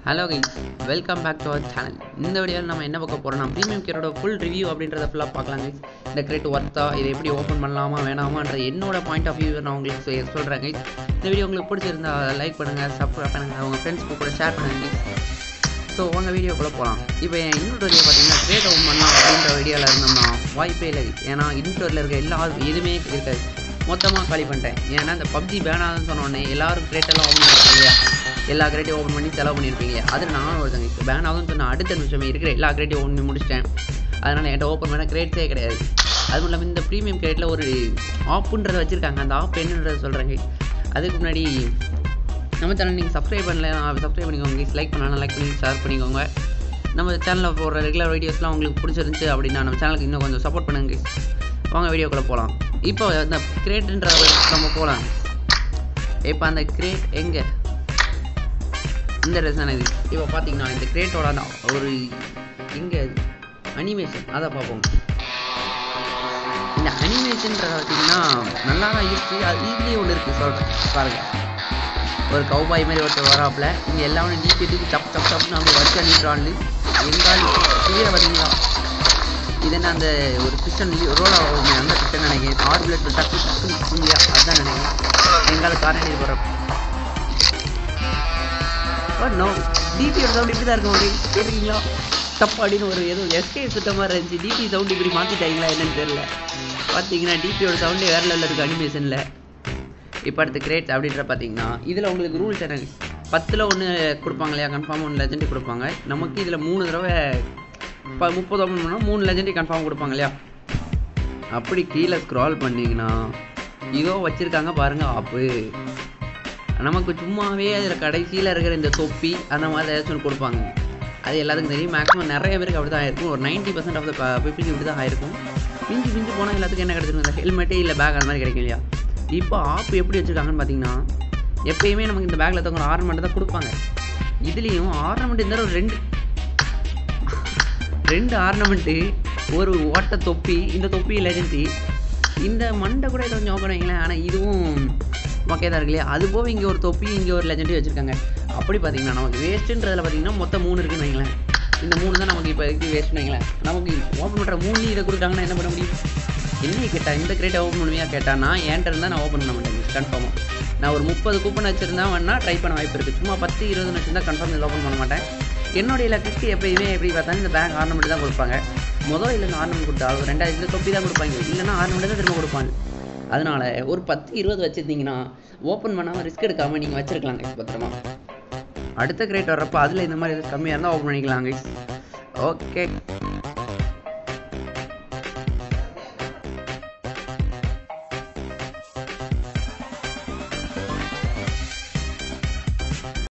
hello guys welcome back to our channel இந்த வீடியோவில் நம்ம என்ன பார்க்க போகிறோம்னா ப்ரீமியம் கேரோட ஃபுல் ரிவ்யூ அப்படின்றத ஃபுல்லாக பார்க்கலாம் கைஸ் இந்த கிரேட் ஒர்த்தா இதை எப்படி ஓப்பன் பண்ணலாமா வேணாமான்ற என்னோட பாயிண்ட் ஆஃப் வியூ நான் உங்களுக்கு சொல்கிறேன் கைஸ் இந்த வீடியோ உங்களுக்கு பிடிச்சிருந்தா லைக் பண்ணுங்கள் சப்ஸ்கிரைப் பண்ணுங்கள் உங்கள் ஃப்ரெண்ட்ஸ்க்கு கூட ஷேர் பண்ணுங்க ஸோ உங்கள் வீடியோக்குள்ளே போகலாம் இப்போ என் இன்னொரு பார்த்தீங்கன்னா கிரேட் ஓப்பன் பண்ணலாம் அப்படின்ற வீடியோவில் இருந்தோம்னா வாய்ப்பே இல்லை ஏன்னா இன்டோரில் இருக்க எல்லா எதுவுமே இருக்காது மொத்தமாக காலி பண்ணிட்டேன் ஏன்னா இந்த பப்ஜி பேனாதுன்னு சொன்னோடனே எல்லாரும் கிரேட்டெல்லாம் ஓப்பன் பண்ணிருப்பாங்க இல்லையா எல்லா கிரேட்டையும் ஓப்பன் பண்ணி செலவு பண்ணியிருப்பீங்க அதில் நானும் ஒருத்தங்க இப்போ பேன் ஆகுதுன்னு சொன்ன அடுத்த நிமிஷமே இருக்கிற எல்லா கிரேட்டையும் ஓப்பன் பண்ணி முடிச்சிட்டேன் அதனால் என்கிட்ட ஓப்பன் பண்ண கிரேட்ஸே கிடையாது அதுவும் இல்லாமல் இந்த ப்ரீமியம் கிரேட்டில் ஒரு ஆப்புன்றதை வச்சுருக்காங்க அந்த ஆப் என்னன்றதை சொல்கிறேங்க அதுக்கு முன்னாடி நம்ம சேனல் நீங்கள் சப்ஸ்கிரைப் பண்ணல சப்ஸ்கிரைப் பண்ணிக்கோங்க லைக் பண்ணலாம் லைக் பண்ணி ஷேர் பண்ணிக்கோங்க நம்ம சேனலில் போடுற ரெகுலர் வீடியோஸ்லாம் உங்களுக்கு பிடிச்சிருந்துச்சு அப்படின்னா நம்ம சேனலுக்கு இன்னும் கொஞ்சம் சப்போர்ட் பண்ணுங்க வாங்க வீடியோக்குள்ளே போகலாம் இப்போ அந்த கிரேட்ன்ற நம்ம போகலாம் இப்போ அந்த கிரேட் எங்கே இந்த ரெசன் இது இப்போ பார்த்தீங்கன்னா இந்த கிரேட்டோட அந்த ஒரு இங்கே அனிமேஷன் அதை பார்ப்போம் இந்த அனிமேஷன்றத பார்த்தீங்கன்னா நல்லா தான் இருக்குது அது இதுலேயே ஒன்று இருக்குது சொல்கிறேன் பாருங்கள் ஒரு கவுபாய் மாதிரி ஒருத்தர் வராப்புல இங்கே எல்லாமே நீட்டி தூக்கி சப் சப் சப்னு அவங்க வச்சு அனுப்பிடுறான்னு எங்கால் கீழே பார்த்தீங்களா இது என்ன அந்த ஒரு பிஸ்டன் ரோல் ஆகும் அந்த பிஸ்டன் நினைக்கிறேன் ஆறு பிளட் டக்கு டக்கு புள்ளியா அதுதான் நினைக்கிறேன் எங்கால காரணம் போகிறோம் நோ டிபியோட சவுண்ட் இப்படி தான் இருக்கும் ஒரு கேட்டிருக்கீங்களா தப்பு அப்படின்னு ஒரு ஏதோ எஸ்கே சுத்த மாதிரி இருந்துச்சு டிபி சவுண்ட் இப்படி மாற்றிட்டாங்களா என்னன்னு தெரியல பார்த்தீங்கன்னா டிபியோட சவுண்டே வேற லெவலில் இருக்குது அனிமேஷனில் இப்போ அடுத்து கிரேட் அப்படின்ற பார்த்தீங்கன்னா இதில் உங்களுக்கு ரூல்ஸ் என்ன பத்தில் ஒன்று கொடுப்பாங்க இல்லையா கன்ஃபார்ம் ஒன்று லெஜெண்ட் கொடுப்பாங்க நமக்கு இதில் மூணு தடவை இப்போ முப்பது ஓப்பன் பண்ணால் மூணு லெஜெண்டி கன்ஃபார்ம் கொடுப்பாங்க இல்லையா அப்படி கீழே ஸ்க்ரால் பண்ணிங்கன்னா இதோ வச்சுருக்காங்க பாருங்கள் ஆப்பு நமக்கு சும்மாவே அதில் கடைசியில் இருக்கிற இந்த தொப்பி அந்த மாதிரி ஏதாச்சும் ஒன்று கொடுப்பாங்க அது எல்லாத்துக்கும் தெரியும் மேக்ஸிமம் நிறைய பேருக்கு அப்படி தான் ஆயிருக்கும் ஒரு நைன்ட்டி பர்சன்ட் ஆஃப் த பீப்புளுக்கு இப்படி தான் ஆயிருக்கும் மிஞ்சி மிஞ்சி போனால் எல்லாத்துக்கும் என்ன கிடச்சிருக்கும் இந்த ஹெல்மெட்டே இல்லை பேக் அந்த மாதிரி கிடைக்கும் இல்லையா இப்போ ஆப் எப்படி வச்சுருக்காங்கன்னு பார்த்தீங்கன்னா எப்பயுமே நமக்கு இந்த பேக்கில் தவிர ஆர்னமெண்ட் தான் கொடுப்பாங்க இதுலேயும் ஆர்னமெண்ட் இந்த ஒரு ரெண்டு ரெண்டு ஆர்னமெண்ட்டு ஒரு ஓட்ட தொப்பி இந்த தொப்பி லெஜெண்டி இந்த மண்டை கூட கொஞ்சம் ஓப்பன் வைங்களேன் ஆனால் இதுவும் மக்கே தான் இருக்கு இல்லையா அது போக இங்கே ஒரு தொப்பி இங்கே ஒரு லெஜெண்டி வச்சுருக்காங்க அப்படி பார்த்தீங்கன்னா நமக்கு வேஸ்ட்டுன்றதில் பார்த்தீங்கன்னா மொத்தம் மூணு இருக்குன்னு வைங்களேன் இந்த மூணு தான் நமக்கு இப்போ இருக்குது வேஸ்ட்னு வைங்களேன் நமக்கு ஓப்பன் பண்ணுற மூணு இதை கொடுத்தாங்கன்னா என்ன பண்ண முடியும் என்ன கேட்டா இந்த கிரேட்டை ஓப்பன் பண்ணுவியா கேட்டா நான் என்கிட்ட இருந்தால் நான் ஓப்பன் பண்ண மாட்டேன் கன்ஃபார்மாக நான் ஒரு முப்பது கூப்பன் வச்சுருந்தா வேணா ட்ரை பண்ண வாய்ப்பு இருக்குது சும்மா பத்து இருபது வச்சுருந்தா கன்ஃபார்ம் இதில் ஓப்பன் பண்ண மாட்டேன் என்னுடைய லக்குக்கு எப்பயுமே எப்படி பார்த்தாலும் இந்த பேங்க் ஆர்னமெண்ட் தான் கொடுப்பாங்க முதல் இல்லை ஆர்னமெண்ட் கொடுத்தா ஒரு ரெண்டாயிரம் இந்த தொப்பி தான் கொடுப்பாங்க இல்லைன்னா ஆர்னமெண்ட் தான் திரும்ப கொடுப்பாங்க அதனால ஒரு பத்து இருபது வச்சுருந்தீங்கன்னா ஓப்பன் பண்ணாமல் ரிஸ்க் எடுக்காமல் நீங்கள் வச்சிருக்கலாங்க பத்திரமா அடுத்த கிரேட் வர்றப்போ அதில் இந்த மாதிரி கம்மியாக இருந்தால் ஓப்பன் பண்ணிக்கலாங்க ஓகே